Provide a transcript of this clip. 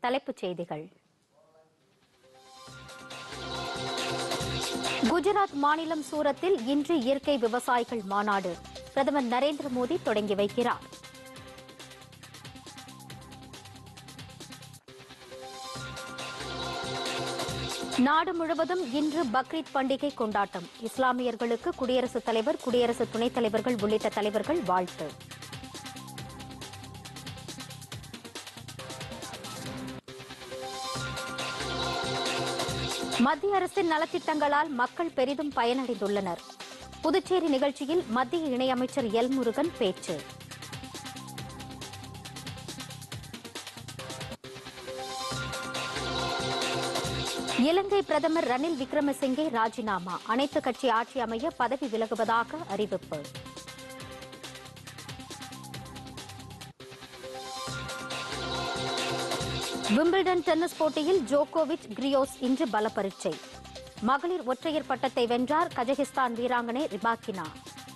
தலைப்புச் செய்திகள் குஜராத் மாநிலம் சூரத்தில் இன்று இயற்கை விவசாயிகள் மாநாடு பிரதமர் நரேந்திர மோடி தொடங்கி வைக்கிறார் நாடு முழுவதும் இன்று பக்ரீத் பண்டிகை கொண்டாட்டம் இஸ்லாமியர்களுக்கு குடியரசுத் தலைவர் குடியரசு துணைத் தலைவர்கள் உள்ளிட்ட தலைவர்கள் வாழ்த்து மத்திய அரசின் நலத்திட்டங்களால் மக்கள் பெரிதும் பயனடைந்துள்ளனர் புதுச்சேரி நிகழ்ச்சியில் மத்திய இணையமைச்சர் எல் முருகன் பேச்சு இலங்கை பிரதமர் ரணில் விக்ரமசிங்கே ராஜினாமா அனைத்து கட்சி ஆட்சி அமைய பதவி விலகுவதாக அறிவிப்பு விம்பிள்டன் டென்னிஸ் போட்டியில் ஜோகோவிச் கிரியோஸ் இன்று பல பரீட்சை மகளிர் ஒற்றையர் பட்டத்தை வென்றார் கஜகிஸ்தான் வீராங்கனை ரிபாக்கினா